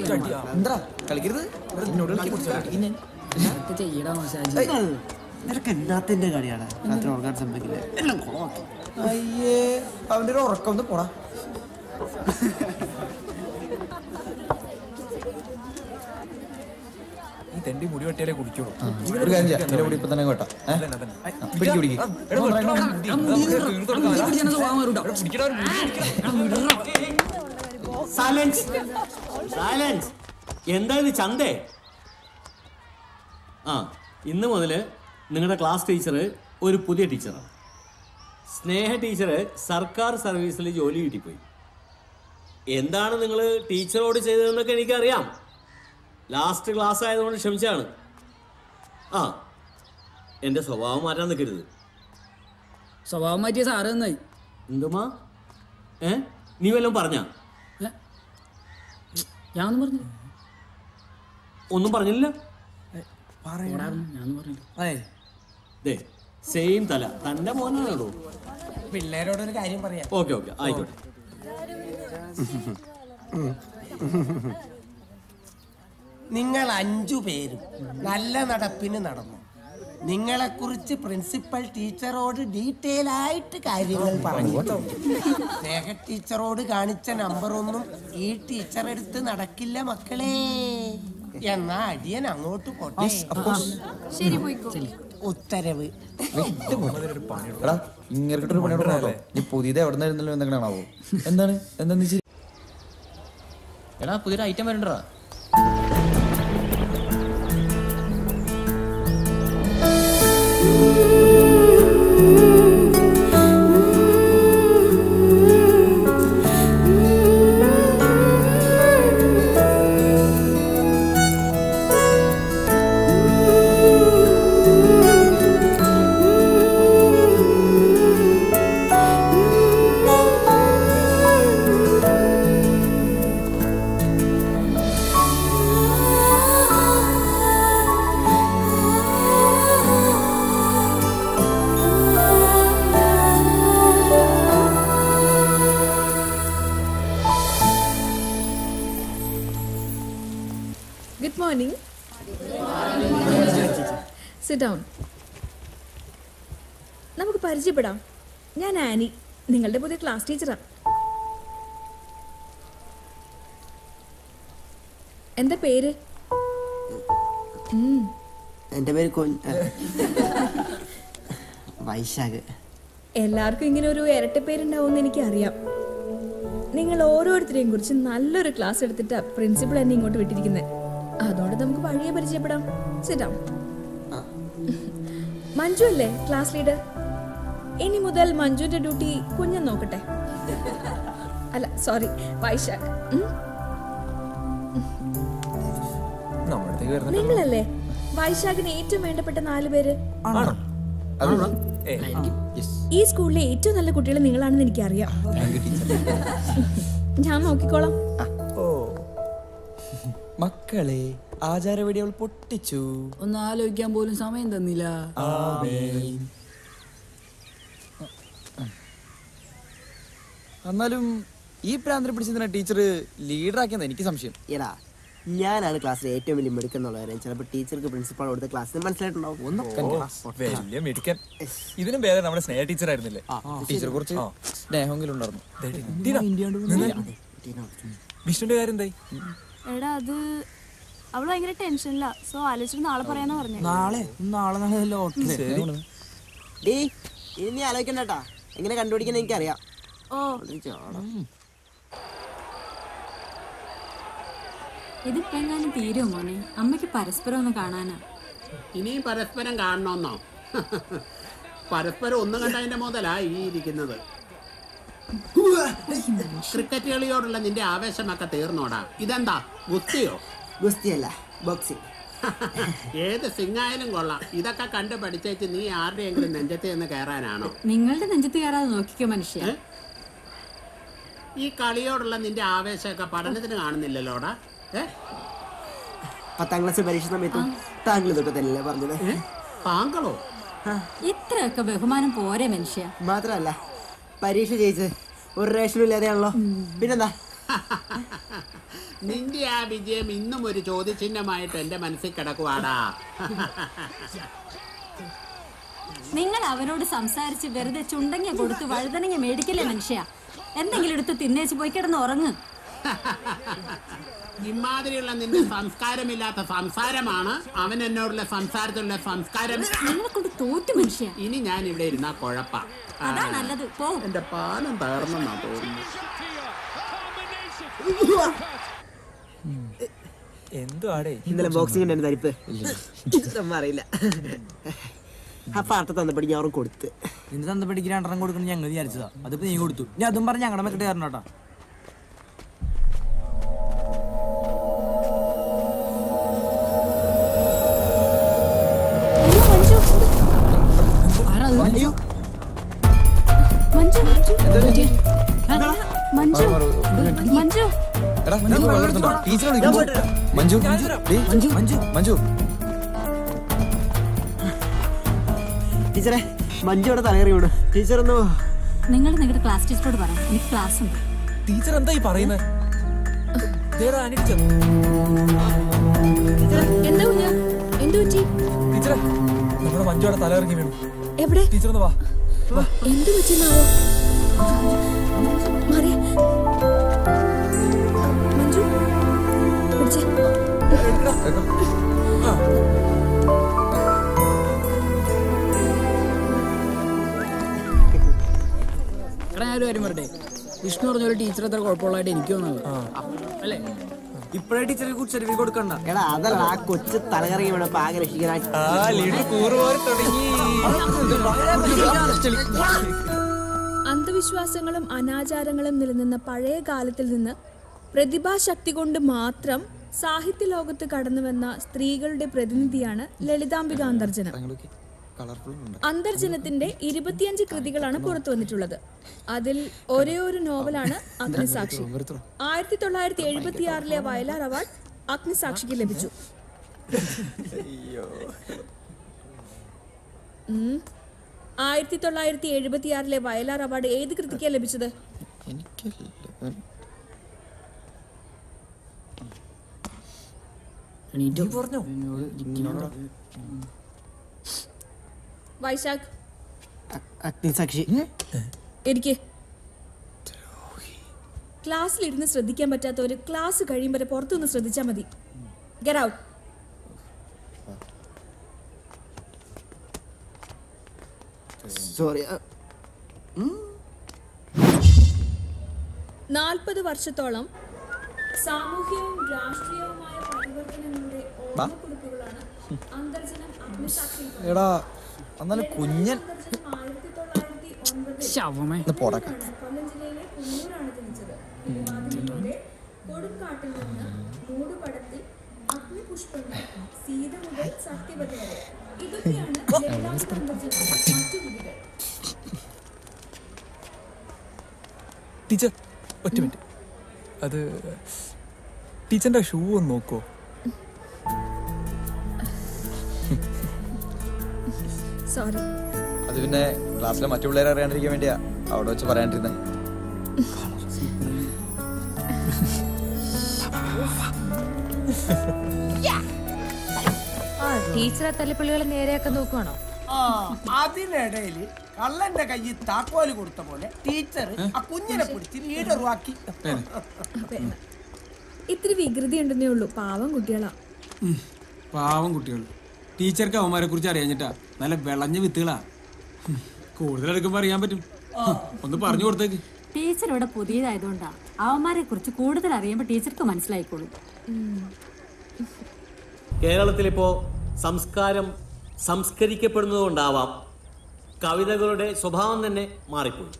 എന്താ കളിക്കരുത് എന്നോട് കളിക്കരുത്. ചെയ്യടാ മസാജ് നിനക്ക് എന്നാത്തിന്റെ കളിയാണ് രാത്രി ഉറങ്ങാൻ സമ്മതിക്കില്ല എല്ലാം കുളമാക്കി അയ്യേ അവന്റെ ഒരു ഉറക്കം ഒന്ന് പോടാ ഈ തെണ്ടി മുടി വെട്ടിയാലേ കുടിക്കുള്ളൂ ഒരു കാര്യം ചെയ്യാം എന്റെ കൂടി ഇപ്പൊ തന്നെ കേട്ടോ പിടിക്ക് പിടിക്ക് സൈലൻസ് സൈലൻസ് എന്താ ഇത് ചന്തേ ആ ഇന്ന് മുതൽ നിങ്ങളുടെ ക്ലാസ് ടീച്ചർ ഒരു പുതിയ ടീച്ചറാണ് സ്നേഹ ടീച്ചർ സർക്കാർ സർവീസിൽ ജോലി കിട്ടിപ്പോയി എന്താണ് നിങ്ങൾ ടീച്ചറോട് ചെയ്തതെന്നൊക്കെ എനിക്കറിയാം ലാസ്റ്റ് ക്ലാസ് ആയതുകൊണ്ട് ക്ഷമിച്ചാണ് ആ എൻ്റെ സ്വഭാവം മാറ്റാൻ നിൽക്കരുത് സ്വഭാവം മാറ്റിയ സാറ് നന്നായി എന്തുമാ ഏ നീ വല്ലതും പറഞ്ഞാ ഞാൻ ഒന്നും പറഞ്ഞു ഒന്നും പറഞ്ഞില്ല ഞാൻ പറഞ്ഞു ദേ സെയിം തല തന്റെ മോനാണോ പിള്ളേരോട് ഒരു കാര്യം പറയാം ഓക്കെ ഓക്കെ ആയിക്കോട്ടെ നിങ്ങൾ അഞ്ചു പേരും നല്ല നടപ്പിന് നടന്നു നിങ്ങളെക്കുറിച്ച് പ്രിൻസിപ്പൽ ടീച്ചറോട് ഡീറ്റെയിൽ ആയിട്ട് കാര്യങ്ങൾ പറഞ്ഞു സ്നേഹ ടീച്ചറോട് കാണിച്ച നമ്പറൊന്നും ഈ ടീച്ചർ എടുത്ത് നടക്കില്ല മക്കളെ എന്നാ അടിയൻ അങ്ങോട്ട് പോട്ടെ ശരി പോയിക്കോ ഉത്തരവ് എടാ ഇങ്ങനൊരു പണി കേട്ടോ നീ പുതിയത് എവിടെ നിന്നായിരുന്നല്ലോ എന്തെങ്കിലാണാവോ എന്താണ് എന്താന്ന് ശരി എടാ പുതിയൊരു ഐറ്റം വരണ്ടടാ ഗുഡ് മോർണിംഗ് സിറ്റ് ഡൗൺ നമുക്ക് പരിചയപ്പെടാം ഞാൻ ആനി നിങ്ങളുടെ പുതിയ ക്ലാസ് ടീച്ചറാണ് എന്താ പേര് ഉം, എൻ്റെ പേര് കൊ വൈശാഖ് എല്ലാവർക്കും ഇങ്ങനെ ഒരു ഇരട്ട പേരുണ്ടാവും എനിക്ക് അറിയാം നിങ്ങൾ ഓരോരുത്തരെയും കുറിച്ച് നല്ലൊരു ക്ലാസ് എടുത്തിട്ടാ പ്രിൻസിപ്പൾ എന്നെ ഇങ്ങോട്ട് വിട്ടിരിക്കുന്നത് അതുകൊണ്ട് നമുക്ക് വഴിയെ പരിചയപ്പെടാം സിറ്റാം മഞ്ജു അല്ലേ ക്ലാസ് ലീഡർ ഇനി മുതൽ മഞ്ജുവിന്റെ ഡ്യൂട്ടി കുഞ്ഞൻ നോക്കട്ടെ അല്ല സോറി വൈശാഖ് ഉം? നമ്മുടെ വരുന്ന നിങ്ങളല്ലേ വൈശാഖിന് ഏറ്റവും വേണ്ടപ്പെട്ട നാല് പേര് ഈ സ്കൂളിലെ ഏറ്റവും നല്ല കുട്ടികൾ നിങ്ങളാണെന്ന് എനിക്കറിയാം ഞാൻ നോക്കിക്കോളാം ഓ മക്കളെ ആചാരവെടികൾ പൊട്ടിച്ചു ഒന്ന് ആലോചിക്കാൻ പോലും സമയം തന്നില്ല ആമേൻ. എന്നാലും ഈ പ്രാന്തരം പിടിച്ചതിനെ ടീച്ചർ ലീഡറാക്കിയെന്ന് എനിക്ക് സംശയം എടാ ഞാനാണ് ക്ലാസ്സിലെ ഏറ്റവും വലിയ മിടുക്കെന്നുള്ള കാര്യം ചിലപ്പോൾ ടീച്ചർക്ക് പ്രിൻസിപ്പാൾ കൊടുത്ത ക്ലാസ്സിൽ മനസ്സിലായിട്ടുണ്ടാവും ഒന്ന് വലിയ മിടുക്കൻ ഇതിനും പേരെ നമ്മുടെ സ്നേഹ ടീച്ചർ ആയിരുന്നില്ലേ ടീച്ചറെ കുറിച്ച് സ്നേഹമെങ്കിലും ഉണ്ടായിരുന്നു വിഷ്ണുന്റെ കാര്യം എന്തായി എടാ അത് അവള് ഭയങ്കര ടെൻഷനില്ല സോ ആലോചിച്ചിട്ട് നാളെ പറയാന്ന് പറഞ്ഞു നാളെ നാളെ നാളെ ലോട്ടറി ഡീ ഇനി നീ ആലോചിക്കണ്ടട്ടാ എങ്ങനെ കണ്ടുപിടിക്കണം എനിക്കറിയാം ഓ ഇതിപ്പോ എങ്ങാനും തീരുമോ മോനെ അമ്മയ്ക്ക് പരസ്പരം ഒന്ന് കാണാനാ ഇനിയും പരസ്പരം കാണണമെന്നോ പരസ്പരം ഒന്നും കണ്ടതിന്റെ മുതലാ ഈ ഇരിക്കുന്നത് ക്രിക്കറ്റ് കളിയോടുള്ള നിന്റെ ആവേശമൊക്കെ തീർന്നോടാ ഇതെന്താ ഗുസ്തിയോ ഗുസ്തിയല്ല ബോക്സിംഗ് ഏത് സിംഗായാലും കൊള്ളാം ഇതൊക്കെ കണ്ട് പഠിച്ചേച്ച് നീ ആരുടെയെങ്കിലും നെഞ്ചത്ത് നിന്ന് കയറാനാണോ നിങ്ങളുടെ നെഞ്ചത്ത് കയറാതെ നോക്കിക്കോ മനുഷ്യ ഈ കളിയോടുള്ള നിന്റെ ആവേശമൊക്കെ പഠനത്തിന് കാണുന്നില്ലല്ലോടാ ഏ പത്താം ക്ലാസ് പരീക്ഷ സമയത്തും താങ്കൾ ഇതൊക്കെ തന്നെയല്ലേ പറഞ്ഞത് താങ്കളോ ഇത്രയൊക്കെ ബഹുമാനം പോരെ മനുഷ്യ മാത്രമല്ല പരീക്ഷ ജയിച്ച് ഒരു റേഷനും ഇല്ലാതെയാണല്ലോ പിന്നെന്താ നിന്റെ ആ വിജയം ഇന്നും ഒരു ചോദ്യചിഹ്നമായിട്ട് എന്റെ മനസ്സിൽ കിടക്കുവാടാ നിങ്ങൾ അവരോട് സംസാരിച്ച് വെറുതെ ചുണ്ടങ്ങ കൊടുത്ത് വഴുതനങ്ങ മേടിക്കില്ലേ മനുഷ്യ എന്തെങ്കിലും എടുത്ത് തിന്നേച്ച് പോയി കിടന്ന് ഉറങ്ങ് ഇമാതിരിയുള്ള നിന്റെ സംസ്കാരമില്ലാത്ത സംസാരമാണ് അവൻ എന്നോടുള്ള സംസാരത്തിലുള്ള സംസ്കാരം നിങ്ങളെ കൊണ്ട് തോറ്റു മനുഷ്യ ഇനി ഞാൻ ഇവിടെ ഇരുന്നാ കുഴപ്പ അതാ നല്ലത് പോ എന്റെ പാലം തകർന്നെന്നാ തോന്നുന്നു എന്തോ ആടേ ഇന്നലെ ബോക്സിംഗ് ഉണ്ട് തരിപ്പ് ഇതൊന്നും അറിയില്ല അപ്പൊ അർത്ഥ തന്നപ്പടി ഞാൻ അവർക്ക് കൊടുത്ത് നിന്റെ തന്തപ്പടിക്ക് രണ്ടെണ്ണം കൊടുക്കണം ഞങ്ങൾ വിചാരിച്ചതാ അതിപ്പോ നീ കൊടുത്തു ഞാൻ അതും പറഞ്ഞ് ഞങ്ങളുടെ മെക്കിട്ട് കയറണം കേട്ടാ അയ്യോ മഞ്ജു മഞ്ജു മഞ്ജു എടാ നീ വെള്ളം എടുത്തുണ്ടോ ടീച്ചറെ വിളിക്കുമ്പോ മഞ്ജു ഡേയ്, മഞ്ജു മഞ്ജു മഞ്ജു ടീച്ചറെ മഞ്ജു ഇവിടെ തലകറി വീണു ടീച്ചർ ഒന്ന് നിങ്ങൾ നിങ്ങളുടെ ക്ലാസ് ടീച്ചറോട് പറ എനിക്ക് ക്ലാസ് ഉണ്ട് ടീച്ചർ എന്താ ഈ പറയുന്നത് ടീച്ചർ എന്താ കുഞ്ഞാ? എന്ത് പറ്റി ടീച്ചറെ നമ്മുടെ മഞ്ജുവിടെ തലയിറങ്ങി വീണു എവിടെ ടീച്ചർ ഒന്ന് വാ വാ എന്ത് പറ്റിയെന്നാവോ മാറി മഞ്ജു പിടിച്ചേ എടാ ഞാനൊരു കാര്യം പറയട്ടെ വിഷ്ണു പറഞ്ഞ ഒരു ടീച്ചർ അത്ര കുഴപ്പമുള്ളതായിട്ട് എനിക്ക് തോന്നുന്നത് അല്ലേ ഇപ്പഴേ ടീച്ചർക്ക് കുറിച്ച് സർട്ടിഫിക്കറ്റ് കൊടുക്കണ്ട എടാ അതല്ല ആ കൊച്ചു തലകറി വീണപ്പോ ആകെ രക്ഷിക്കാൻ ആ ലീഡ് കൂറുപോലെ തുടങ്ങി അന്ധവിശ്വാസങ്ങളും അനാചാരങ്ങളും നിലനിന്ന പഴയ കാലത്തിൽ നിന്ന് പ്രതിഭാശക്തി കൊണ്ട് മാത്രം സാഹിത്യ ലോകത്ത് കടന്നുവന്ന സ്ത്രീകളുടെ പ്രതിനിധിയാണ് ലളിതാംബിക അന്തർജനം കളർഫുൾ ഉണ്ട് അന്തർജനത്തിന്റെ ഇരുപത്തിയഞ്ച് കൃതികളാണ് പുറത്തു വന്നിട്ടുള്ളത് അതിൽ ഒരേ ഒരു നോവലാണ് അഗ്നിസാക്ഷി ആയിരത്തി തൊള്ളായിരത്തി എഴുപത്തി ആറിലെ വയലാർ അവാർഡ് അഗ്നിസാക്ഷിക്ക് ലഭിച്ചു ഉം. ആയിരത്തി തൊള്ളായിരത്തി എഴുപത്തി ആറിലെ വയലാർ അവാർഡ് ഏത് കൃതിക്കാണ് ലഭിച്ചത് എനിക്കല്ല എണീറ്റോ പറഞ്ഞോ വൈശാഖ് അഗ്നിസാക്ഷി എനിക്ക് ക്ലാസ്സിലിരുന്ന് ശ്രദ്ധിക്കാൻ പറ്റാത്തവര് ക്ലാസ് കഴിയും വരെ പുറത്തുനിന്ന് ശ്രദ്ധിച്ചാൽ മതി ഗെറ്റ് ഔട്ട് സോറി നാൽപ്പത് വർഷത്തോളം സാമൂഹ്യവും രാഷ്ട്രീയവുമായ പരിവർത്തനങ്ങളുടെ ഓർമ്മക്കുറിപ്പുകളാണ് അന്തർജനം അഗ്നിസാക്ഷി എടാ എന്നാലും കുഞ്ഞൻ അന്തർജനം ആയിരത്തി തൊള്ളായിരത്തി ഒൻപതിൽ ശവമേ ഒന്ന് പോടക്ക കൊല്ലം ജില്ലയിലെ കുന്നൂരാണ് ജനിച്ചത് തിരുവാതിരയിലൂടെ കൊടുങ്കാട്ടിൽ നിന്ന് മൂടുപടത്തിൽ അഗ്നിപുഷ്പങ്ങൾ സീത മുതൽ സത്യവതി വരെ ഇതൊക്കെയാണ് ലളിതാംബിക അന്തർജനത്തിന്റെ മറ്റു കൃതികൾ ടീച്ചർ ഒറ്റ മിനിറ്റ് അത് ടീച്ചറിന്റെ ഷൂ ഒന്ന് നോക്കുവോ സോറി അത് പിന്നെ ക്ലാസ്സിലെ മറ്റു പിള്ളേരെ അറിയാണ്ടിരിക്കാൻ വേണ്ടിയാ അവിടെ വെച്ച് പറയാണ്ടിരുന്നത് ടീച്ചറെ തല്ലിപ്പള്ളികളെ നേരെയാക്കാൻ നോക്കുവാണോ ആ അതിനിടയിൽ കള്ളന്റെ കയ്യിൽ താക്കോല് കൊടുത്ത പോലെ ടീച്ചർ ആ കുഞ്ഞിനെ പിടിച്ച് ലീഡറുവാക്കി ഇത്തിരി വികൃതി ഉണ്ടെന്നേ ഉള്ളൂ പാവം കുട്ടികളാ പാവം കുട്ടികൾ ടീച്ചർക്ക് അവന്മാരെ കുറിച്ച് അറിയാഞ്ഞിട്ടാ നല്ല വിളഞ്ഞ വിത്തുകളാ ഹും, കൂടുതൽ എടുക്കുമ്പോ അറിയാൻ പറ്റും ഹും, ഒന്ന് പറഞ്ഞു കൊടുത്തേക്ക് ടീച്ചർ ഇവിടെ പുതിയതായതുകൊണ്ടാ അവന്മാരെ കുറിച്ച് കൂടുതൽ അറിയുമ്പോൾ ടീച്ചർക്ക് മനസ്സിലായിക്കോളും കേരളത്തിലിപ്പോ സംസ്കാരം സംസ്കരിക്കപ്പെടുന്നതുകൊണ്ടാവാം കവിതകളുടെ സ്വഭാവം തന്നെ മാറിപ്പോയി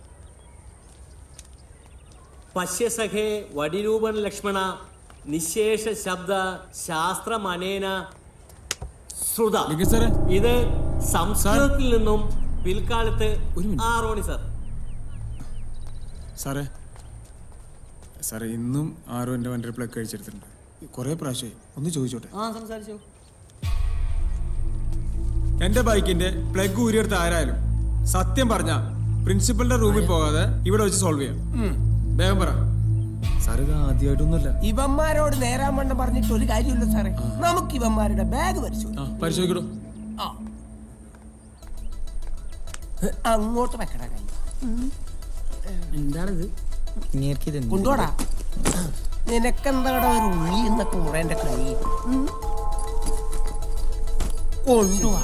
പശ്യസഖേ വടിരൂപൻ ലക്ഷ്മണ നിശേഷ ശബ്ദ ശാസ്ത്രമനേന ശ്രുത ഇത് സംസ്കൃതത്തിൽ നിന്നും പിൽക്കാലത്ത് ആ റോണി സാർ സാറേ സാറേ ഇന്നും ആരോ എൻ്റെ വണ്ടി പ്ലഗ് കഴിച്ചെടുത്തിട്ടുണ്ട് കുറേ പ്രാവശ്യമായി ഒന്ന് ചോദിച്ചോട്ടെ ആ സംസാരിച്ചോ എൻ്റെ ബൈക്കിന്റെ പ്ലഗ് ഊരിയെടുത്ത് ആരായാലും സത്യം പറഞ്ഞ പ്രിൻസിപ്പലിന്റെ റൂമിൽ പോകാതെ ഇവിടെ വെച്ച് സോൾവ് ചെയ്യാം വേഗം പറ സാർ ഇത് ആദ്യമായിട്ടൊന്നുമല്ല ഇവന്മാരോട് നേരാൻ വണ്ണം പറഞ്ഞിട്ട് ഒരു കാര്യമില്ല സാറേ നമുക്ക് ഇവന്മാരുടെ ബാഗ് പരിശോധിക്കാം ആ പരിശോധിക്കടോ ആ. അങ്ങോട്ട് വെക്കട കൈ എന്താണിത് കൊണ്ടോടാ നിനക്കെന്താടാ ഒരു ഉള്ളി എന്നൊക്കെ ഉടേന്റെ കൈ ഉം? കൊണ്ടുപോവാ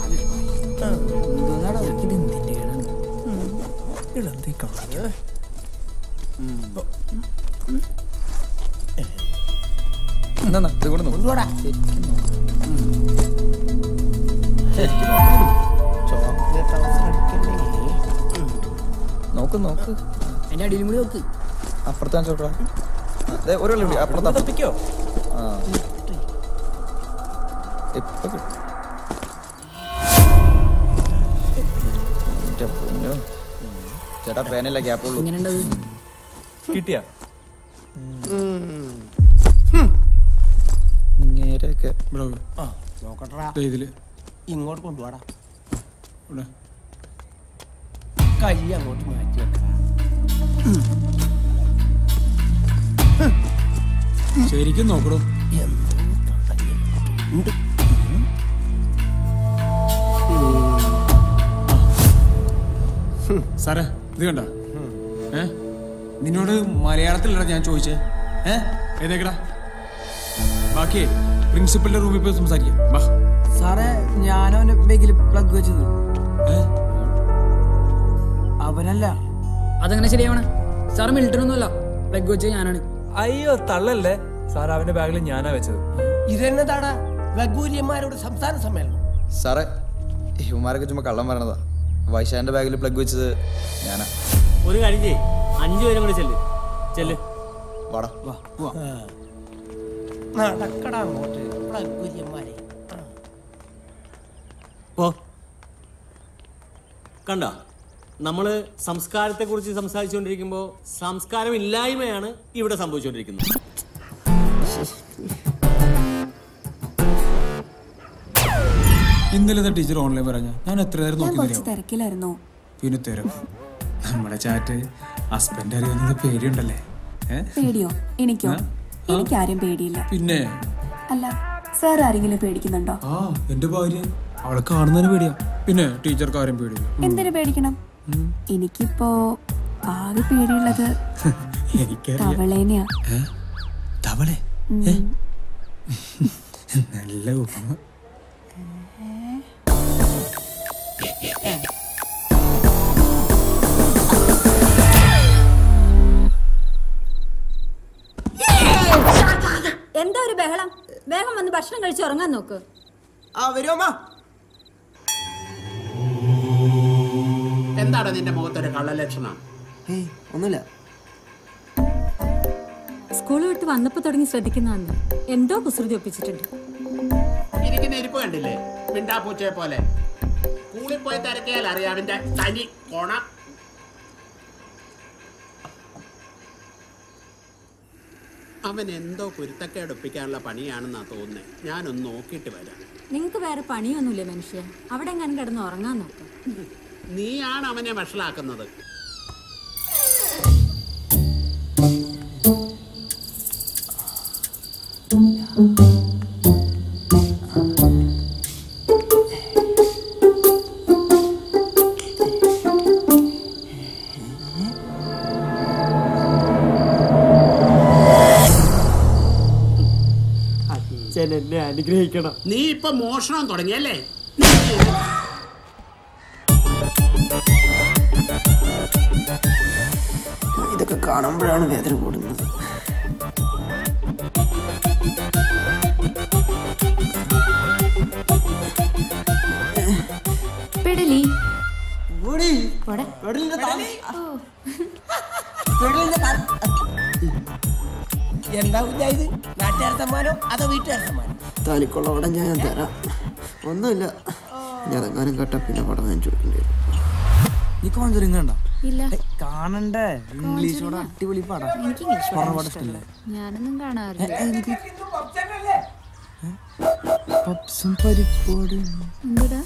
എന്നാ ഇത് കൊണ്ട് നോക്ക്. കൊണ്ടുപോടാ ചോക്ലേറ്റ് അവസരം അടിക്കല്ലേ നോക്ക് നോക്ക് എന്റെ അടിയിലും കൂടി നോക്ക് അപ്പുറത്താൻ ചോട്ടാ അതെ ഒരു വെള്ളം കൂടി അപ്പുറത്ത് തപ്പിക്കോ ആ ഇപ്പൊ കിട്ടും എൻ്റെ പൊന്നോ. ചേട്ടാ പേനല്ല ഗ്യാപ്പുള്ളൂ എങ്ങനെയുണ്ടത് കിട്ടിയാ ഇങ്ങനെയൊക്കെ ഇവിടെ നോക്ക്. ആ നോക്കട്ടെടാ ദേ ഇതില് ഇങ്ങോട്ട് കൊണ്ടുപോടാ ഇവിടെ കൈ അങ്ങോട്ട് മാറ്റി വെക്കടാ ശരിക്കും നോക്കടോ ഉണ്ട് സാറേ ഇത് കണ്ട ഏ നിന്നോട് മലയാളത്തിലല്ല ഞാൻ ചോദിച്ചേ ഏ ഏതേക്കടാ ബാക്കി പ്രിൻസിപ്പലിന്റെ റൂമിൽ പോയി സംസാരിക്കാം വാ സാറേ ഞാനവന്റെ ബാഗിൽ പ്ലഗ് വെച്ചത് ഏ അവനല്ല അതെങ്ങനെ ശരിയാവണേ സാർ മിലിറ്ററി ഒന്നുമല്ല പ്ലഗ് വെച്ചത് ഞാനാണ് അയ്യോ തള്ളല്ലേ സാർ അവന്റെ ബാഗിൽ ഞാനാ വെച്ചത് ഇതെന്നതാടാ ലഘൂര്യന്മാരോട് സംസ്ഥാന സമ്മേളനം സാറേ ഇവന്മാരൊക്കെ ചുമ്മാ കള്ളം പറയണതാ വൈശാന്റെ ബാഗിൽ പ്ലഗ് വെച്ചത് ഞാനാ ഒരു കാര്യം ചെയ്യ് അഞ്ചു പേരും കൂടെ ചെല്ല് ചെല്ല് വാടാ നടക്കടാ അങ്ങോട്ട് ലഘൂര്യന്മാരെ ആ. പോ കണ്ട നമ്മള് സംസ്കാരത്തെക്കുറിച്ച് സംസാരിച്ചുകൊണ്ടിരിക്കുമ്പോൾ സംസ്കാരം ഇല്ലായ്മയാണ് ഇവിടെ സംഭവിച്ചുകൊണ്ടിരിക്കുന്നത് ഇന്നലെ ടീച്ചർ ഓൺലൈൻ പറഞ്ഞ ഞാൻ എത്ര നേരം ഞാൻ നോക്കി കുറച്ച് തരാം തിരക്കിലായിരുന്നു പിന്നെ തിരക്കും നമ്മുടെ ചാറ്റ് ഹസ്ബൻഡ് അറിയുന്നത് പേടിയുണ്ടല്ലേ ഏ പേടിയോ എനിക്കോ ആ? എനിക്കാരും പേടിയില്ല പിന്നെ അല്ല സാർ ആരെങ്കിലും പേടിക്കുന്നുണ്ടോ ആ എന്റെ ഭാര്യ അവളെ കാണുന്നതിന് പേടിയാ പിന്നെ ടീച്ചർക്ക് ആരും പേടിയില്ല എന്തിനു പേടിക്കണം എനിക്കിപ്പോ ആകെ പേടിയുള്ളത് എനിക്കറിയാം തവളേനെയാ ഏ? തവളെ ഉം. ഏ? നല്ല ഉപമ എന്താ ഒരു ബഹളം വേഗം വന്ന് ഭക്ഷണം കഴിച്ച് ഉറങ്ങാൻ നോക്ക് ആ വരുമോ എന്താണ് നിന്റെ മുഖത്തൊരു കള്ളലക്ഷണം ഏയ് ഒന്നുമില്ല സ്കൂൾ വിട്ട് വന്നപ്പോ തുടങ്ങി ശ്രദ്ധിക്കുന്നതാണ് എന്തോ കുസൃതി ഒപ്പിച്ചിട്ടുണ്ട് ഇരിക്കുന്ന ഇരിപ്പ് കണ്ടില്ലേ മിണ്ടാപ്പൂച്ചയെ പോലെ സ്കൂളിൽ പോയി തിരക്കിയാൽ അറിയാം അവന്റെ തനി കൊണ അവൻ എന്തോ കുരുത്തക്കേട് ഒപ്പിക്കാനുള്ള പണിയാണെന്നാ തോന്നുന്നത് ഞാനൊന്ന് നോക്കിയിട്ട് വരാം നിങ്ങക്ക് വേറെ പണിയൊന്നുമില്ലേ മനുഷ്യ അവിടെ എങ്ങാനും കിടന്ന് ഉറങ്ങാൻ നോക്കാം നീയാണ് അവനെ വഷളാക്കുന്നത് അച്ഛൻ എന്നെ അനുഗ്രഹിക്കണം നീ ഇപ്പൊ മോഷണം തുടങ്ങിയല്ലേ ഇതൊക്കെ കാണുമ്പോഴാണ് വേദന കൂടുന്നത് പെടലി കൂടി പോടെ. പെടലിന്റെ താ- ഓ. പെടലിന്റെ താ- എന്താ കുഞ്ഞാ ഇത് നാട്ടുകാർ സമ്മാനോ അതോ വീട്ടുകാർ സമ്മാനോ താലിക്കുള്ള പടം ഞാൻ തരാം ഒന്നുമില്ല ഞാൻ അതെങ്ങാനും കേട്ട പിന്നെ പടം ഞാൻ ചോദിക്കേണ്ടി വരും നീ കോഞ്ചറിങ് കണ്ട ഇല്ല കാണണ്ടേ ഇംഗ്ലീഷോടെ അടിപൊളി പടം എനിക്ക് ഇംഗ്ലീഷ് horror പടം പടം ഇഷ്ടമല്ല. ഇഷ്ടമല്ലേ ഞാനൊന്നും കാണാറില്ല പപ്സും പരിപ്പോടും എന്തുടാ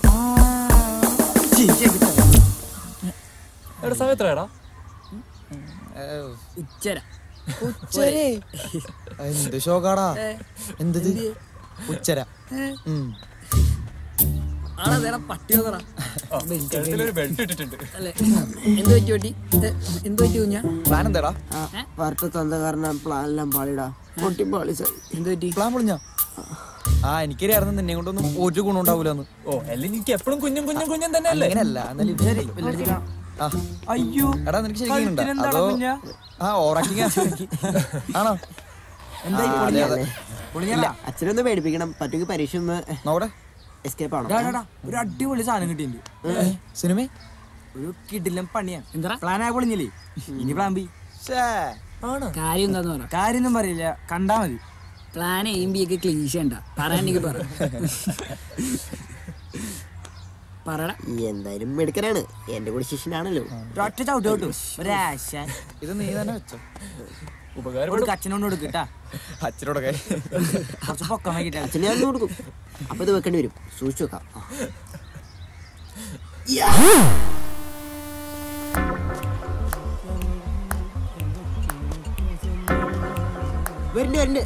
എടാ സമയത്രടാ ഉച്ചര ഉച്ചരേ എന്ത് ഷോക്കാടാ എന്തത് ഉച്ചര ഉം. ആളെന്താ പട്ടി വന്നടാ കഴുത്തിലൊരു ബെൽറ്റ് ഇട്ടിട്ടുണ്ട് അല്ലേ എന്ത് പറ്റി പറ്റി ഏ, എന്ത് പറ്റി കുഞ്ഞാ പ്ലാൻ എന്താടാ വറുത്ത തന്ന കാരണം പ്ലാൻ എല്ലാം പാളിടാ പൊട്ടി പാളി സാർ എന്ത് പറ്റി പ്ലാൻ പൊളിഞ്ഞ ആ എനിക്കറിയായിരുന്നു നിന്നെ കൊണ്ടൊന്നും ഒരു ഗുണം ഉണ്ടാവൂലെന്ന് ഓ അല്ലെങ്കിൽ എനിക്ക് എപ്പോഴും കുഞ്ഞും കുഞ്ഞും കുഞ്ഞും തന്നെ അല്ലേ അങ്ങനെയല്ല എന്നാലും ഇത് ശരി. ആ. അയ്യോ എടാ നിനക്ക് ശരിക്കും ഉണ്ടോ? കഴുത്തിനെന്താടാ അതോ കുഞ്ഞാ? ആ ഓറാക്കിങ് ആണോ എന്താ ആ, അതെ, അതെ. ഇല്ല അച്ഛനൊന്ന് പേടിപ്പിക്കണം പറ്റുമെങ്കിൽ പരീക്ഷ ഒന്ന് നോടെ എസ്കേപ്പ് ആണോ ഡാ, ഡാ, ഡാ, ഒരു അടിപൊളി സാധനം കിട്ടിയിട്ടുണ്ട് സിനിമ ഒരു കിടിലം പണിയാ എന്താ പ്ലാൻ ആയ പൊളിഞ്ഞില്ലേ ഇനി പ്ലാൻ ബി കാര്യം എന്താന്ന് പറ കാര്യൊന്നും പറയില്ല കണ്ടാ മതി പ്ലാൻ എയും ബി ഒക്കെ ക്ലീശ ഉണ്ടാ പറയാനെനിക്ക് പറ പറടാ എന്തായാലും മെടുക്കനാണ് എന്റെ കൂടെ ശിഷ്യനാണല്ലോ ഒറ്റ ചവിട്ട് ചവിട്ടു ഒരാശ ഇത് നീ തന്നെ വെച്ചോ കൊടുക്ക അച്ഛനോട് കൊടുക്കട്ടാ അച്ഛനോടൊക്കെ കുറച്ച് പൊക്കം വൈകിട്ടാ അച്ഛനെ ഞാൻ കൊടുക്കും അപ്പൊ ഇത് വെക്കേണ്ടി വരും സൂക്ഷിച്ചു വെക്കാം ആ. വരുന്നുണ്ട് വരുന്നുണ്ട്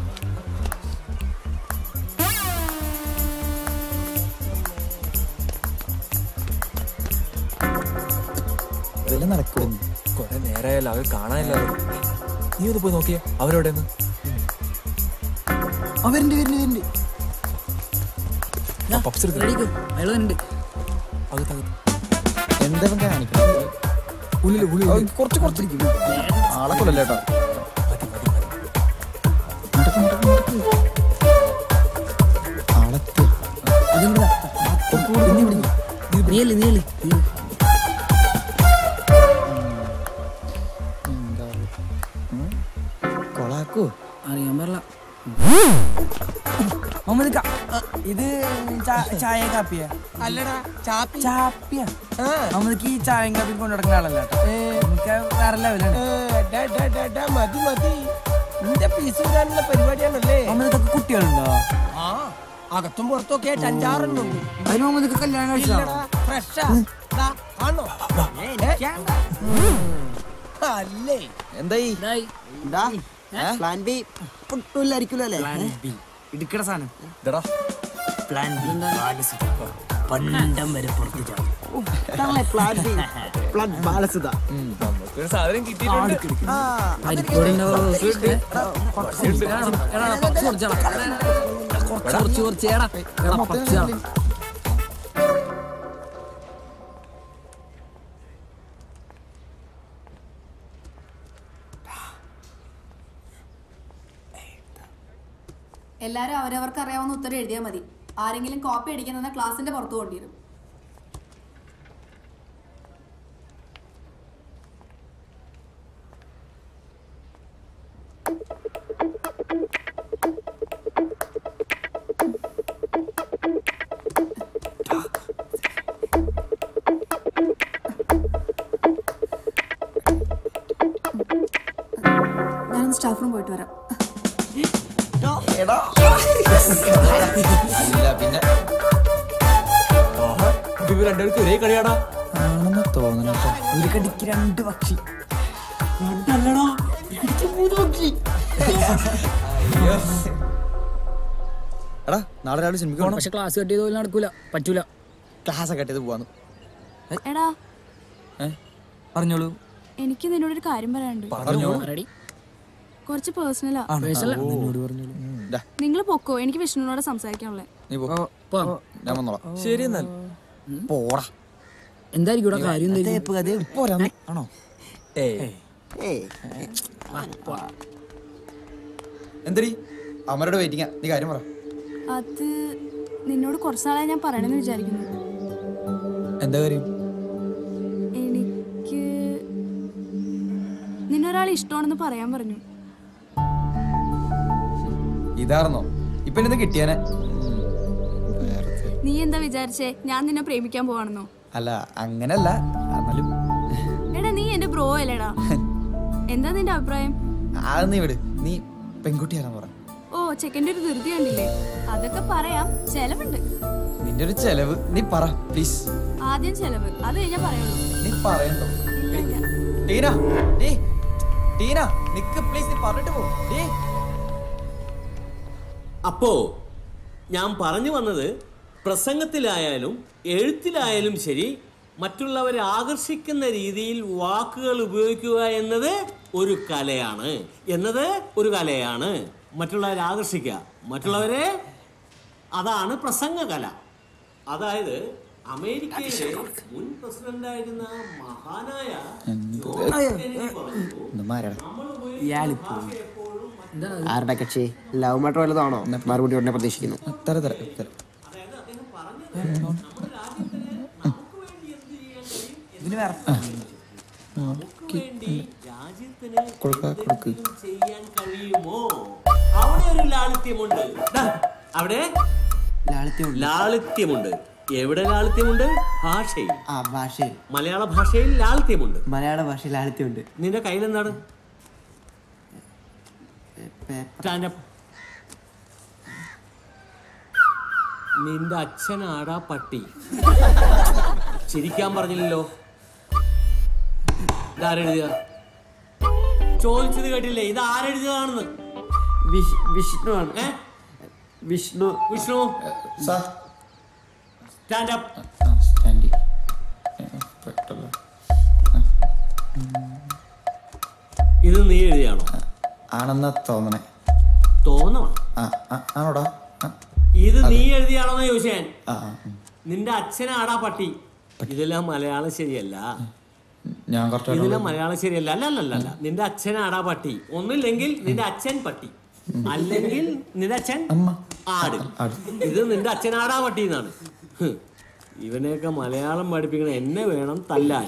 ഇതെല്ലാം നടക്കുന്നു കൊറേ നേരമായല്ലോ അവർ കാണാനില്ല നീ ഒന്ന് പോയി നോക്കിയേ അവരെവിടെ വരുന്നുണ്ട് വരുന്നുണ്ട് വരുന്നുണ്ട് പപ്സ് എടുത്ത് റെഡിക്കോ അയാൾ ഉണ്ട് അകത്തകത്ത് എന്താ ഇവൻ കാണിക്കുന്നത് ഉള്ളില് ഉള്ളിൽ ആ, കുറച്ച് കുറച്ചിരിക്കും ആളെ കൊല്ലല്ലേ കേട്ടോ ആളെത്തി നീയല്ലേ നീയല്ലേ കൊളാക്കോ അറിയാൻ പാടില്ല മുഹമ്മദ് ക- ആ, ഇത് ചാ- ചായ കാപ്പിയാ അല്ലടാ ചാപ്പി ചാപ്പിയാ നമുക്ക് ഈ ചായയും കാപ്പിയും കൊണ്ടു നടക്കുന്ന ആളല്ല നമുക്ക് വേറെ ലെവലാണ് മതി മതി നിന്റെ പീസ് വരാനുള്ള പരിപാടിയാണല്ലേ ഇതൊക്കെ കുട്ടികളുണ്ടോ ആ അകത്തും പുറത്തൊക്കെ ആയിട്ട് അഞ്ചാറെണ്ണുണ്ട് അതിന് മുമ്പ് കല്യാണം കഴിച്ചതാണോ ഫ്രഷാ ആണോ അല്ലേ എന്തായി എന്താ പ്ലാൻ ബി പൊട്ടില്ലായിരിക്കുമല്ലോ അല്ലേ ഇടുക്കട സാധനം ഇതെടാ പ്ലാൻ ബി പണ്ടം വരെ പുറത്തു ചാടും പ്ലാൻ ബി പ്ലാൻ ബാലസുത നമുക്കൊരു സാധനം കിട്ടിയിട്ടുണ്ട് കുറച്ച് കുറച്ച് ഏടാ എടാ പച്ച എല്ലാവരും അവരവർക്ക് അറിയാവുന്ന ഉത്തരം എഴുതിയാൽ മതി ആരെങ്കിലും കോപ്പി അടിക്കുന്ന ക്ലാസിന്റെ പുറത്തു കൊണ്ടിരും ഞാനൊന്ന് സ്റ്റാഫ് റൂം പോയിട്ട് വരാം അല്ല പിന്നെ ഇവർ രണ്ടുപേർക്ക് ഒരേ കളിയാടാ ആണെന്ന് തോന്നണം കേട്ടോ ഒരു കടിക്ക് രണ്ട് പക്ഷി എടാ നാളെ രാവിലെ സിനിമയ്ക്ക് പോകണം പക്ഷെ ക്ലാസ് കട്ട് ചെയ്ത് നടക്കൂല പറ്റൂല ക്ലാസ് ഒക്കെ ചെയ്ത് പോവാന്ന് എടാ പറഞ്ഞോളൂ എനിക്ക് നിന്നോടൊരു കാര്യം പറയാനുണ്ട് പറഞ്ഞോ റെഡി കുറച്ച് പേഴ്സണലാ ദാ, നിങ്ങൾ പൊക്കോ എനിക്ക് വിഷ്ണുവിനോട് സംസാരിക്കാനുള്ളേ നീ പോ ഞാൻ വന്നോളാം ശരി എന്നാൽ പോടാ എന്തായിരിക്കും ഇവിടെ കാര്യം എന്തായിരിക്കും? പോരാ നീ. ആണോ ഏയ് ഏയ് എന്തടി അമരോട് വെയിറ്റിംഗാ നീ കാര്യം പറ അത് നിന്നോട് കുറച്ച് നാളായി ഞാൻ പറയണമെന്ന് വിചാരിക്കുന്നു എന്താ കാര്യം എനിക്ക് നിന്നൊരാൾ ഇഷ്ടമാണെന്ന് പറയാൻ പറഞ്ഞു ഇതാർന്നോ ഇപ്പൊ ഇത് കിട്ടിയാനെ നീ എന്താ വിചാരിച്ചേ ഞാൻ നിന്നെ പ്രേമിക്കാൻ പോവാണെന്നോ അല്ല അങ്ങനല്ല എന്നാലും എടാ നീ എന്റെ ബ്രോ അല്ലേടാ എന്താ നിന്റെ അഭിപ്രായം അത് നീ വിട് നീ പെൺകുട്ടിയാരാൻ പറ ഓ ചെക്കൻ്റെ ഒരു ധൃതി കണ്ടില്ലേ അതൊക്കെ പറയാം ചെലവുണ്ട് നിന്റെ ഒരു ചെലവ് നീ പറ പ്ലീസ് ആദ്യം ചെലവ് അത് കഴിഞ്ഞാ പറയുള്ളൂ നീ പറയണ്ടോ ഇല്ല, ഇല്ല. ടീന ടീ ടീന നിക്ക് പ്ലീസ് നീ പറഞ്ഞിട്ട് പോ ഡീ അപ്പോ ഞാൻ പറഞ്ഞു വന്നത് പ്രസംഗത്തിലായാലും എഴുത്തിലായാലും ശരി മറ്റുള്ളവരെ ആകർഷിക്കുന്ന രീതിയിൽ വാക്കുകൾ ഉപയോഗിക്കുക എന്നത് ഒരു കലയാണ് എന്നത് ഒരു കലയാണ് മറ്റുള്ളവരെ ആകർഷിക്കുക മറ്റുള്ളവരെ അതാണ് പ്രസംഗ കല അതായത് അമേരിക്കയിലെ മുൻ പ്രസിഡന്റായിരുന്ന മഹാനായ ജോൺ കെന്നഡി പറഞ്ഞു, ആരുടെ കക്ഷി ലവ് മാറ്റർ വല്ലതാണോ മറുപടി ഉടനെ പ്രതീക്ഷിക്കുന്നു തര തര തര ഇതിന് വേറെ വേണ്ടി രാജ്യത്തിന് കൊടുക്ക കൊടുക്ക് ചെയ്യാൻ കഴിയുമോ അവിടെ ഒരു ലാളിത്യമുണ്ട് ദാ, അവിടെ ലാളിത്യമുണ്ട് എവിടെ ലാളിത്യമുണ്ട് ഭാഷയിൽ ആ ഭാഷയിൽ മലയാള ഭാഷയിൽ ലാളിത്യമുണ്ട് മലയാള ഭാഷയിൽ ലാളിത്യമുണ്ട് നിന്റെ കയ്യിൽ എന്താണ് Stand up. നിന്റെ അച്ഛനാടാ പട്ടി ചിരിക്കാൻ പറഞ്ഞില്ലല്ലോ ഇതാരെഴുതിയ ചോദിച്ചത് കേട്ടില്ലേ ഇത് ആരെഴുതിയതാണെന്ന് വിഷ്ണു ആണ് ഏ Vishnu Vishnu sir stand up ആ സ്റ്റാൻഡി പെട്ടല്ലോ ഇത് നീ എഴുതിയാണോ ആണെന്നാ തോന്നണേ തോന്നണം ആ ആ, ആണോടാ ആ, ഇത് നീ എഴുതിയാണോന്ന് ചോദിച്ചു ഞാൻ ആ ആ, ഉം. നിന്റെ അച്ഛനാടാ പട്ടി ഇതെല്ലാം മലയാളം ശരിയല്ല ഞാൻ കുറച്ച് ഇതിലെ മലയാളം ശരിയല്ല അല്ല അല്ല അല്ല അല്ല നിന്റെ അച്ഛനാടാ പട്ടി ഒന്നില്ലെങ്കിൽ നിന്റെ അച്ഛൻ പട്ടി അല്ലെങ്കിൽ നിന്റെ അച്ഛൻ ആട് ഇത് നിന്റെ അച്ഛനാടാ പട്ടി എന്നാണ് ഹ്. ഇവനെയൊക്കെ മലയാളം പഠിപ്പിക്കണ എന്നെ വേണം തല്ലാൻ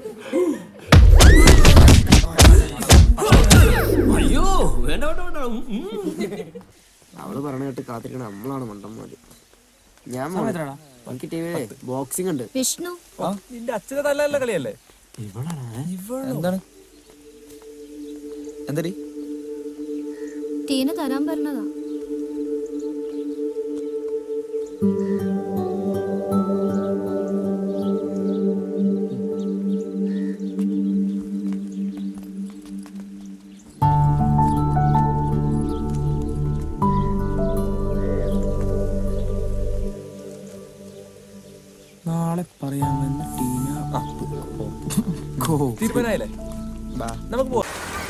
അയ്യോ വേണ്ട വേണ്ട വേണ്ട ഉം, ഉം. അവള് പറഞ്ഞ കേട്ട് കാത്തിരിക്കണ നമ്മളാണ് മണ്ടന്മാര് ഞാൻ സമയം എത്രയാടാ? എനിക്ക് ടി വിയിലെ ബോക്സിംഗ് ഉണ്ട് വിഷ്ണു നിന്റെ അച്ഛനെ തല്ലല്ല കളിയല്ലേ എന്താണ് എന്തടി ടീന തരാൻ പറഞ്ഞതാ നാളെ പറയാമെന്ന് ടീന തീരുമാനമായില്ലേ നമുക്ക് പോവാം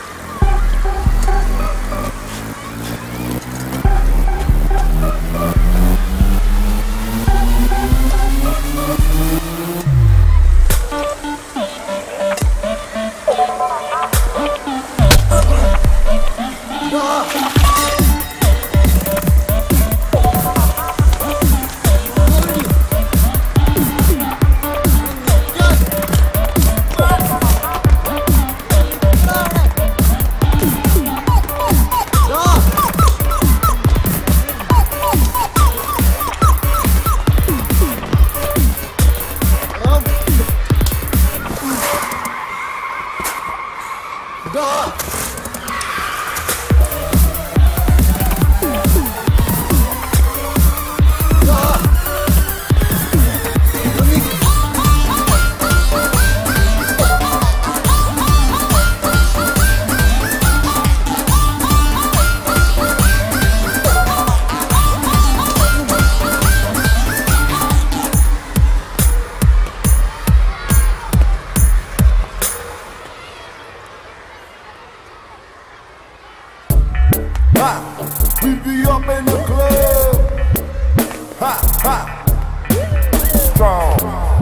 We be up in the club. Ha ha. Strong.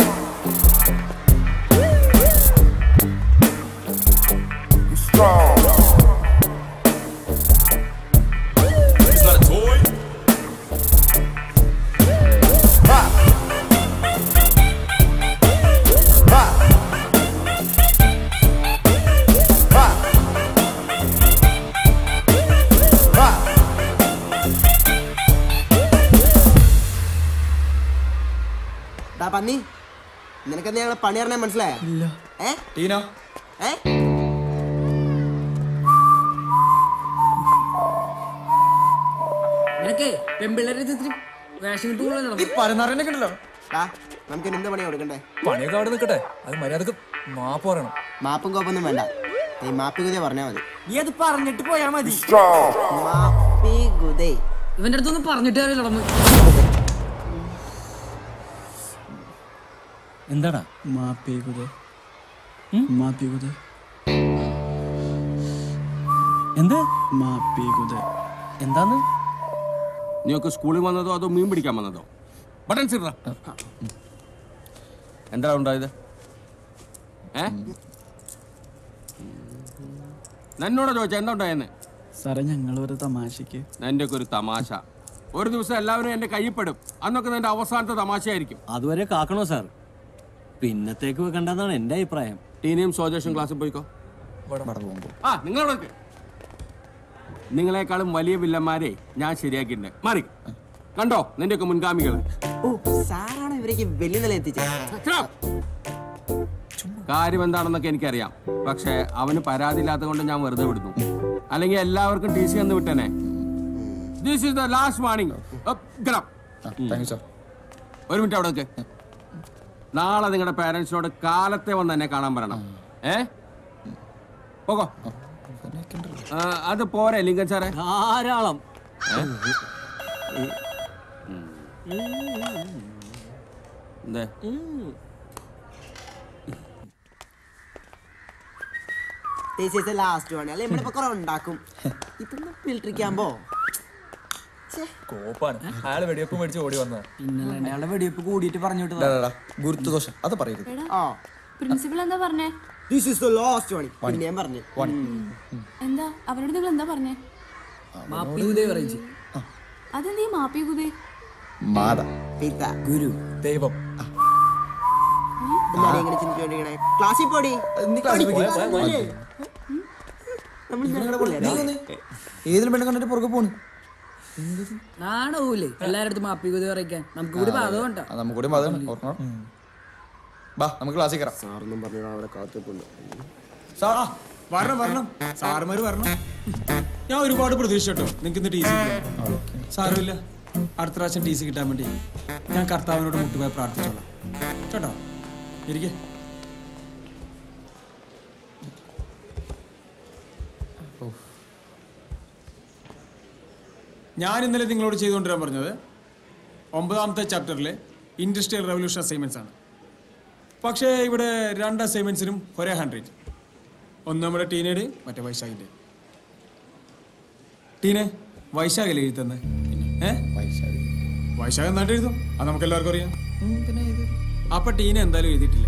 We strong. It's not a toy. Ha. Ha. Ha. Ha. ഡാ പന്നി നിനക്കെന്താ ഞങ്ങളെ പണി അറിഞ്ഞാൽ മനസ്സിലായ ഏ ടീന ഏ നിനക്ക് പെമ്പിള്ളേരെ ഇത്തിരി വേഷം കിട്ടുള്ളൂ പരന്നാറിനൊക്കെ ഉണ്ടല്ലോ ഡാ നമുക്ക് എന്ത് പണിയാ കൊടുക്കണ്ടേ പണിയൊക്കെ അവിടെ നിൽക്കട്ടെ അത് മര്യാദക്ക് മാപ്പ് പറയണം മാപ്പും കോപ്പൊന്നും വേണ്ട ഈ മാപ്പി കുതേ പറഞ്ഞാ മതി നീ അത് പറഞ്ഞിട്ട് പോയാ മതി മാപ്പി കുതേ ഇവന്റെ അടുത്തൊന്നും പറഞ്ഞിട്ട് കാര്യമില്ല നമ്മൾ എന്താടാ മാപ്പിക്കുതേ മാപ്പിക്കുതേ എന്ത് മാപ്പിക്കുതേ എന്താന്ന് നീയൊക്കെ സ്കൂളിൽ വന്നതോ അതോ മീൻ പിടിക്കാൻ വന്നതോ ബട്ടൺസ് ഇട എന്താ ഉണ്ടായത് ഏ എന്നോട് ചോദിച്ചാ എന്താ ഉണ്ടായെന്ന് സാറേ ഞങ്ങൾ ഒരു തമാശക്ക് എൻ്റെ ഒക്കെ ഒരു തമാശ ഒരു ദിവസം എല്ലാവരും എൻ്റെ കയ്യിൽപ്പെടും അന്നൊക്കെ നിന്റെ അവസാനത്തെ തമാശയായിരിക്കും അതുവരെ കാക്കണോ സാർ പിന്നത്തേക്ക് വെക്കണ്ടെന്നാണ് എൻ്റെ അഭിപ്രായം ടീനിയും സോജേഷും ക്ലാസ്സിൽ പോയിക്കോ ആ നിങ്ങളവിടെ നിൽക്ക്. നിങ്ങളെക്കാളും വലിയ വില്ലന്മാരെ ഞാൻ ശരിയാക്കിയിട്ടുണ്ട് മാറി കണ്ടോ നിന്റെയൊക്കെ മുൻഗാമികൾ ഓ സാറാണ് ഇവരേക്ക് വലിയ നില എത്തിച്ചത് കാര്യം എന്താണെന്നൊക്കെ എനിക്കറിയാം പക്ഷെ അവന് പരാതി ഇല്ലാത്തത് കൊണ്ട് ഞാൻ വെറുതെ വിടുന്നു അല്ലെങ്കിൽ എല്ലാവർക്കും ടി സി എന്ന് വിട്ടനെ this is the last warning ഒരു മിനിറ്റ് അവിടെ നിൽക്ക് നാളെ നിങ്ങളുടെ പാരന്റ്സിനോട് കാലത്തെ വന്ന് എന്നെ കാണാൻ പറയണം ഏ പോകോ ആ, അത് പോരെ ലിംഗൻ സാറേ ധാരാളം എന്തേ ലാസ്റ്റ് ആണ് അല്ലെ നമ്മളിപ്പോ കുറെ ഉണ്ടാക്കും ഇതൊന്നും ഫിൽട്ടറിക്കാമ്പോ കോപ്പാണ് അയാൾ വെടിവെപ്പ് മേടിച്ച് ഓടി വന്നതാ പിന്നല്ലാണ്ട് അയാളെ വെടിവെപ്പ് കൂടിയിട്ട് പറഞ്ഞു ഡാ, ഡാ, ഡാ. ഗുരുത്വദോഷം അത് പറയരുത് ആ പ്രിൻസിപ്പൾ എന്താ പറഞ്ഞേ this is the last one പിന്നെ ഞാൻ പറഞ്ഞു എന്താ അവരോട് നിങ്ങൾ എന്താ പറഞ്ഞേ മാപ്പിക്കുതേ പറയിച്ചു അതെന്തീ മാപ്പിക്കുതേ മാത പിത ഗുരു ദൈവം എന്താണ് ഇങ്ങനെ ചിന്തിച്ചോണ്ടിരിക്കണേ ക്ലാസ്സിൽ പോടി നീ ക്ലാസ്സിൽ പോയി. പഠിക്ക്. പോയി, പോയി. നമ്മൾ നീ ഇന്നലെ വന്നേ. പോയില്ലേ? ഏതിലും പെണ്ണെ കണ്ടിട്ട് പുറകെ പോണ് നാണവൂലേ എല്ലാരുടെ അടുത്ത് മാപ്പിക്കുതേ പറയിക്കാൻ നമുക്ക് കൂടി പാതകം ഉണ്ടോ ആ, നമുക്ക് കൂടി അതാണ് ഓർക്കണം ബാ നമുക്ക് ക്ലാസ്സിൽ കയറാം സാറൊന്നും പറഞ്ഞു അവിടെ കാത്തിട്ടുണ്ട് സാർ ആ വരണം വരണം സാറുമാര് വരണം ഞാൻ ഒരുപാട് പ്രതീക്ഷിച്ചു കേട്ടോ നിങ്ങൾക്ക് ഇന്ന് ടി സി സാരമില്ല അടുത്ത പ്രാവശ്യം ടി സി കിട്ടാൻ വേണ്ടി ഞാൻ കർത്താവിനോട് മുട്ടുപോയി പ്രാർത്ഥിച്ചോളാം കേട്ടോ ഇരിക്കേ ഞാൻ ഇന്നലെ നിങ്ങളോട് ചെയ്തുകൊണ്ടിരാൻ പറഞ്ഞത് ഒമ്പതാമത്തെ ചാപ്റ്ററിലെ ഇൻഡസ്ട്രിയൽ റവല്യൂഷൻ അസൈൻമെന്റ്സ് ആണ് പക്ഷേ ഇവിടെ രണ്ട് അസൈൻമെന്റ്സിനും ഒരേ ഹാൻഡ് റൈറ്റ് ഒന്ന് നമ്മുടെ ടീനയുടെ മറ്റേ വൈശാഖിന്റെ ടീനെ വൈശാഖല്ലേ എഴുതി തന്നെ ഏ വൈശാഖ് നന്നായിട്ട് എഴുതും അത് നമുക്ക് എല്ലാവർക്കും അറിയാം അപ്പൊ ടീന എന്തായാലും എഴുതിയിട്ടില്ല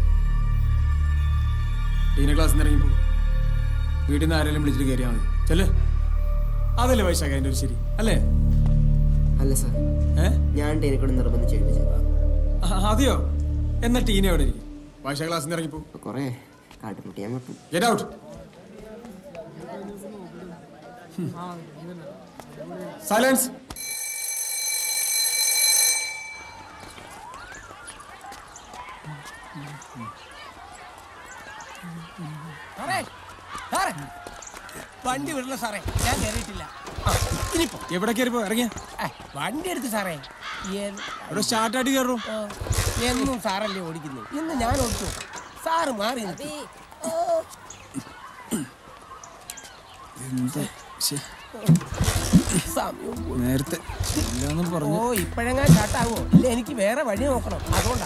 ടീന ക്ലാസ്സിൽ നിന്ന് ഇറങ്ങിപ്പോ വീട്ടിൽ നിന്ന് ആരെങ്കിലും വിളിച്ചിട്ട് കയറിയാൽ മതി ചെല്ലേ അതല്ലേ വൈശാഖ് അതിന്റെ ഒരു ശരി അല്ലേ അല്ല സാർ ഞാൻ ടീനെ കൊണ്ട് നിർബന്ധിച്ച് എഴുതിച്ചതാ ആ, അതെയോ എന്നാ ടീന എവിടെ ഇരിക്കും വൈശാഖ് ക്ലാസ്സിൽ നിന്ന് ഇറങ്ങിപ്പോ കൊറേ കാട്ടുമുട്ടി ഞാൻ വിട്ടു ഗെറ്റ് ഔട്ട് സൈലൻസ് സാറേ സാറേ വണ്ടി വിടല സാറേ ഞാൻ കയറിയിട്ടില്ല ഇനിയിപ്പോ എവിടെ കയറിപ്പോ ഇറങ്ങിയ ഏ, വണ്ടി എടുത്ത് സാറേ എൻ- അവിടെ സ്റ്റാർട്ടായിട്ട് കയറും ഓ, എന്നും സാറല്ലേ ഓടിക്കുന്നത് ഇന്ന് ഞാൻ ഓടിച്ചു സാറ് മാറി നിൽക്ക്. സമയം പോയി. നേരത്തെ ഇല്ലാന്നും പറഞ്ഞു ഓ ഇപ്പഴെങ്ങാൻ ചാട്ടാവോ ഇല്ല എനിക്ക് വേറെ വഴി നോക്കണം അതുകൊണ്ടാ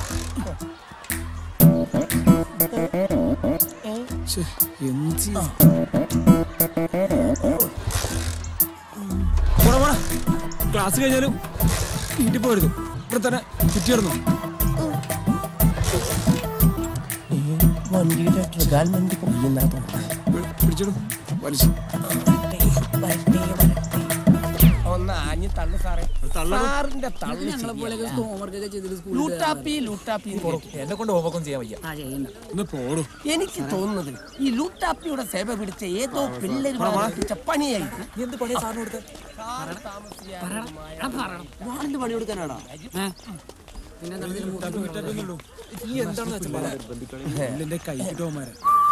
ഏ? ശ്ശെ, എന്ത് ചെയ്യും? പോടാ, പോടാ. ക്ലാസ് കഴിഞ്ഞാലും വീട്ടിൽ പോരുത് ഇവിടെ തന്നെ ചുറ്റിയിടുന്നു വണ്ടിയുടെ ട്രിഗാൽമെന്റ് കൊയ്യുന്നാ തോന്നുന്നു പിടിച്ചിടും വലിച്ചു ഒന്ന് ആഞ്ഞ് തള്ളു സാറേ സാറിന്റെ തള്ളു ഞങ്ങളെ പോലെയൊക്കെ ഹോംവർക്ക് ഒക്കെ ചെയ്തിട്ട് സ്കൂളിൽ ലൂട്ടാപ്പി ലൂട്ടാപ്പി എന്നെ കൊണ്ട് ഹോംവർക്കും ചെയ്യാൻ വയ്യ ആ ചെയ്യണ്ട ഒന്ന് പോടും എനിക്ക് തോന്നുന്നത് ഈ ലൂട്ടാപ്പിയുടെ സേവ പിടിച്ച ഏതോ പിള്ളേര് പഠിപ്പിച്ച പണിയായി എന്ത് പണിയാ സാറിന് കൊടുത്തത് ഞാനെന്ത് പണി കൊടുക്കാനാടാ പിന്നെ എന്താ ഇതിന് മൂത്ത നീ എന്താണെന്ന് വെച്ചാൽ എന്റെ കൈ കിട്ടുമാരെ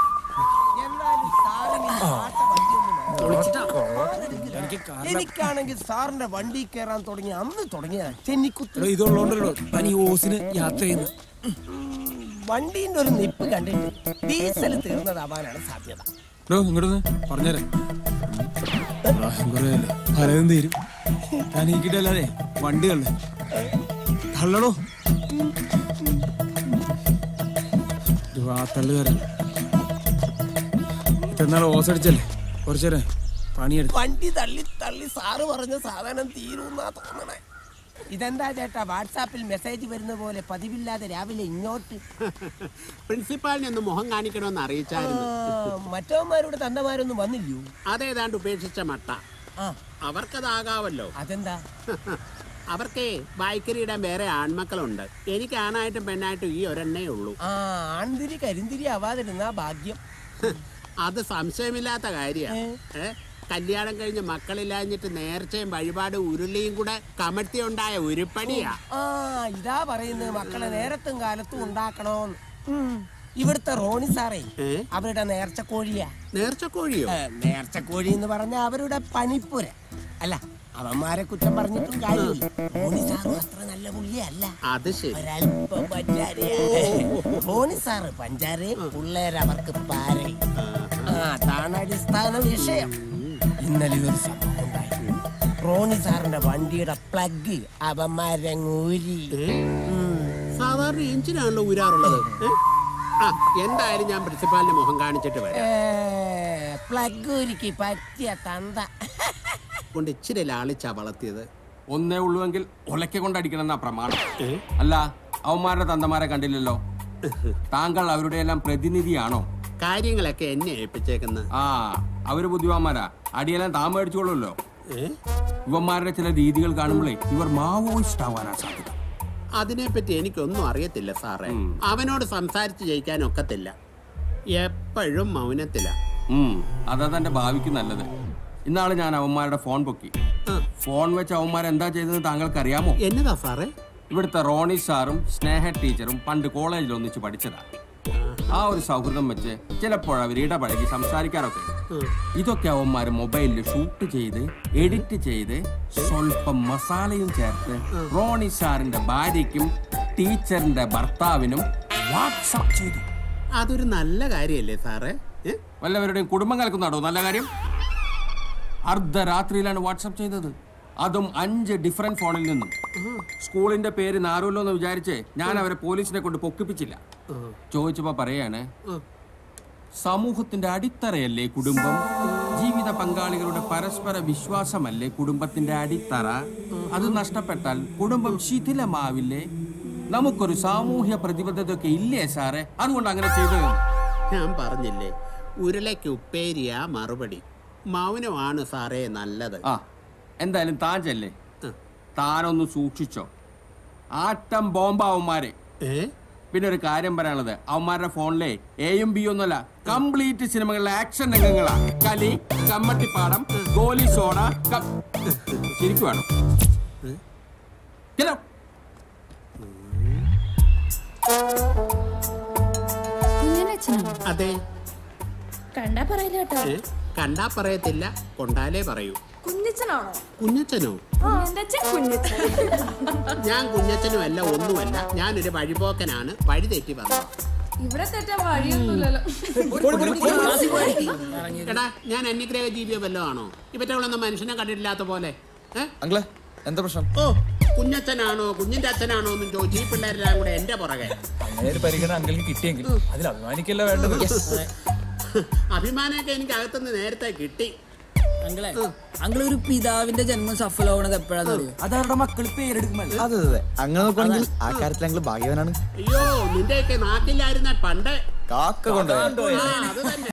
എനിക്കാണെങ്കിൽ സാറിന്റെ വണ്ടി കയറാൻ തുടങ്ങി അന്ന് തുടങ്ങിയ ചെന്നിക്കുത്ത് ഇതുള്ളതുകൊണ്ടല്ലോ തനി ഓസിന് യാത്ര ചെയ്യുന്നത് വണ്ടീന്റെ ഒരു നിപ്പ് കണ്ടിട്ട് ഡീസൽ തീർന്നതാവാനാണ് സാധ്യത ഡോ ഇങ്ങോട്ട് പറഞ്ഞുതരാം പ്രായം കുറയല്ലേ പലതും തീരും ഞാൻ ഈക്കിട്ടല്ലാതെ വണ്ടികളുടെ തള്ളടോ തള്ളു തരാം ഇതെന്നാളെ ഓസടിച്ചല്ലേ കുറച്ചേരെ പണിയെടുത്ത് വണ്ടി തള്ളി തള്ളി സാറ് പറഞ്ഞ സാധനം തീരുന്നാ തോന്നണേ ഇതെന്താ ചേട്ടാ വാട്സാപ്പിൽ മെസ്സേജ് വരുന്ന പോലെ പതിവില്ലാതെ രാവിലെ ഇങ്ങോട്ട് പ്രിൻസിപ്പാളിനെ ഒന്ന് മുഖം കാണിക്കണമെന്ന് അറിയിച്ചായിരുന്നു ആ, മറ്റവന്മാരുടെ തന്തമാരൊന്നും വന്നില്ലയോ അതേതാണ്ട് ഉപേക്ഷിച്ച മട്ട അവർക്കതാകാവല്ലോ അതെന്താ അവർക്കേ ബൈക്കരിയിടാൻ വേറെ ആൺമക്കളുണ്ട് എനിക്ക് ആണായിട്ടും പെണ്ണായിട്ടും ഈ ഒരെണ്ണേ ഉള്ളൂ ആ ആൺതിരി കരിന്തിരി ആവാതിരുന്നാ ഭാഗ്യം അത് സംശയമില്ലാത്ത കാര്യമാണ് ഏ കല്യാണം കഴിഞ്ഞ് മക്കളില്ലാഞ്ഞിട്ട് നേർച്ചയും വഴിപാട് ഉരുളിയും കൂടെ കമഴ്ത്തി ഉണ്ടായ ഉരുപ്പടിയാ ആ ഇതാ പറയുന്നത് മക്കളെ നേരത്തും കാലത്തും ഉണ്ടാക്കണോന്ന് ഉം. ഇവിടുത്തെ റോണി സാറേ അവരുടെ നേർച്ചക്കോഴിയാ നേർച്ചക്കോഴിയോ ഏ, നേർച്ചക്കോഴി എന്ന് പറഞ്ഞ അവരുടെ പണിപ്പുര അല്ല അവന്മാരെ കുറ്റം പറഞ്ഞിട്ടും കാര്യമില്ല റോണി സാറും അത്ര നല്ല പുള്ളിയല്ല അത് ശരി ഒരല്പം പഞ്ചാരയാ. റോണി സാറ് പഞ്ചാരയും പിള്ളേര് അവർക്ക് പാരയും ആ അതാണ് അടിസ്ഥാന വിഷയം ഇന്നലെ ഒരു സംഭവം ഉണ്ടായി റോണി സാറിന്റെ വണ്ടിയുടെ പ്ലഗ് അവന്മാരങ്ങൂരി സാധാരണ എഞ്ചിനാണല്ലോ ഊരാറുള്ളത് ഏ? ആ എന്തായാലും ഞാൻ പ്രിൻസിപ്പാളിന്റെ മുഖം കാണിച്ചിട്ട് വരാം പ്ലഗ് ഒരുക്കി പറ്റിയ തന്ത കൊണ്ട് ഇച്ചിരി ലാളിച്ചാ വളർത്തിയത് ഒന്നേ ഉള്ളുവെങ്കിൽ ഒലക്കെ കൊണ്ടടിക്കണം എന്നാ പ്രമാണം അല്ല അവന്മാരുടെ തന്തമാരെ കണ്ടില്ലല്ലോ താങ്കൾ അവരുടെ എല്ലാം പ്രതിനിധിയാണോ കാര്യങ്ങളൊക്കെ എന്നെ ഏൽപ്പിച്ചേക്കുന്നത് ആ അവര് ബുദ്ധിമാന്മാരാ അടിയെല്ലാം താൻ മേടിച്ചോളൂല്ലോ ഇവന്മാരുടെ ചില രീതികൾ കാണുമ്പോഴേ ഇവർ മാവോയിസ്റ്റ് ആവാനാ സാധ്യത അതിനെപ്പറ്റി എനിക്കൊന്നും അറിയത്തില്ല സാറേ അവനോട് സംസാരിച്ച് ജയിക്കാൻ ഒക്കത്തില്ല എപ്പോഴും മൗനത്തില ഉം, അതാ തന്റെ ഭാവിക്ക് നല്ലത് ഇന്നാള് ഞാൻ അവന്മാരുടെ ഫോൺ പൊക്കി ഫോൺ വെച്ച് അവന്മാർ എന്താ ചെയ്തതെന്ന് താങ്കൾക്ക് അറിയാമോ എന്നതാ സാറേ ഇവിടുത്തെ റോണി സാറും സ്നേഹ ടീച്ചറും പണ്ട് കോളേജിൽ ഒന്നിച്ച് പഠിച്ചതാ ആ ഒരു സൗഹൃദം വെച്ച് ചിലപ്പോൾ അവർ ഇടപഴകി സംസാരിക്കാറൊക്കെ ഉണ്ട്. ഇതൊക്കെ അവന്മാർ മൊബൈലിൽ ഷൂട്ട് ചെയ്ത് എഡിറ്റ് ചെയ്ത് സ്വല്പം മസാലയും ചേർത്ത് റോണി സാറിന്റെ ഭാര്യയ്ക്കും ടീച്ചറിന്റെ ഭർത്താവിനും വാട്സപ്പ് ചെയ്തു അതൊരു നല്ല കാര്യല്ലേ സാറേ ഏ? വല്ലവരുടെയും കുടുംബം കലക്കുന്നാടോ നല്ല കാര്യം അർദ്ധരാത്രിയിലാണ് വാട്സപ്പ് ചെയ്തത് അതും അഞ്ച് ഡിഫറെന്റ് ഫോണിൽ നിന്നും സ്കൂളിന്റെ പേര് നാറുമല്ലോ എന്ന് വിചാരിച്ച് ഞാൻ അവരെ പോലീസിനെ കൊണ്ട് പൊക്കിപ്പിച്ചില്ല ചോദിച്ചപ്പോ പറയാണ് സമൂഹത്തിന്റെ അടിത്തറയല്ലേ കുടുംബം ജീവിത പങ്കാളികളുടെ പരസ്പര വിശ്വാസമല്ലേ കുടുംബത്തിന്റെ അടിത്തറ അത് നഷ്ടപ്പെട്ടാൽ കുടുംബം ശിഥിലമാവില്ലേ നമുക്കൊരു സാമൂഹ്യ പ്രതിബദ്ധതയൊക്കെ ഇല്ലേ സാറേ അതുകൊണ്ട് അങ്ങനെ ചെയ്തത് ഞാൻ പറഞ്ഞില്ലേ ഉരുളയ്ക്ക് ഉപ്പേരിയാ മറുപടി മൗനമാണ് സാറേ നല്ലത് ആ എന്തായാലും താൻ ചെല്ലേ താനൊന്ന് സൂക്ഷിച്ചോ ആട്ടം ബോംബാവന്മാരെ പിന്നെ ഒരു കാര്യം പറയാനുള്ളത് അവന്മാരുടെ ഫോണിലെ എയും ബി ഒന്നുമല്ല കംപ്ലീറ്റ് സിനിമകളിലെ ആക്ഷൻ രംഗങ്ങളാ കലി കമ്മട്ടിപ്പാടം ഗോലി സോഡ ക- ശരിക്കും വേണം ചെല്ലോ. അതെ കണ്ടാ പറയില്ല കേട്ടോ ഏ? കണ്ടാ പറയത്തില്ല കൊണ്ടാലേ പറയൂ കുഞ്ഞച്ചനാണോ കുഞ്ഞച്ചനോ കുഞ്ഞച്ചൻ ഞാൻ കുഞ്ഞച്ചനും അല്ല ഒന്നുമല്ല ഞാനൊരു വഴിപോക്കനാണ് വഴി തെറ്റി വന്നത് ഇവിടെ തെറ്റാൻ വഴിയൊന്നുമില്ലല്ലോ എടാ ഞാൻ അന്യഗ്രഹ ജീവിയോ വല്ലതും ആണോ ഇവറ്റകളൊന്നും മനുഷ്യനെ കണ്ടിട്ടില്ലാത്ത പോലെ ഏ? അങ്കിളെ എന്താ പ്രശ്നം ഓ കുഞ്ഞച്ഛനാണോ കുഞ്ഞിന്റെ അച്ഛനാണോ എന്നും ചോദിച്ചു ഈ പിള്ളേരെല്ലാം കൂടെ എന്റെ പുറകെ അങ്ങനെ ഒരു പരിഗണന അങ്കിളിന് കിട്ടിയെങ്കിൽ അതിൽ അഭിമാനിക്കല്ല വേണ്ടത് അഭിമാനമൊക്കെ എനിക്ക് അകത്തുനിന്ന് നേരത്തെ കിട്ടി അങ്കിളെ അങ്കിൾ ഒരു പിതാവിന്റെ ജന്മം സഫലമാവണത് എപ്പോഴാന്ന് അറിയോ അതവരുടെ മക്കൾ പേരെടുക്കുമല്ലോ അതെ അതെ അങ്ങനെ നോക്കുവാണെങ്കിൽ ആ കാര്യത്തിൽ അങ്കിൾ ഭാഗ്യവാനാണ് അയ്യോ നിന്റെയൊക്കെ നാട്ടിലായിരുന്ന പണ്ട് കാക്ക കൊണ്ടുപോയി ആ, അത് തന്നെ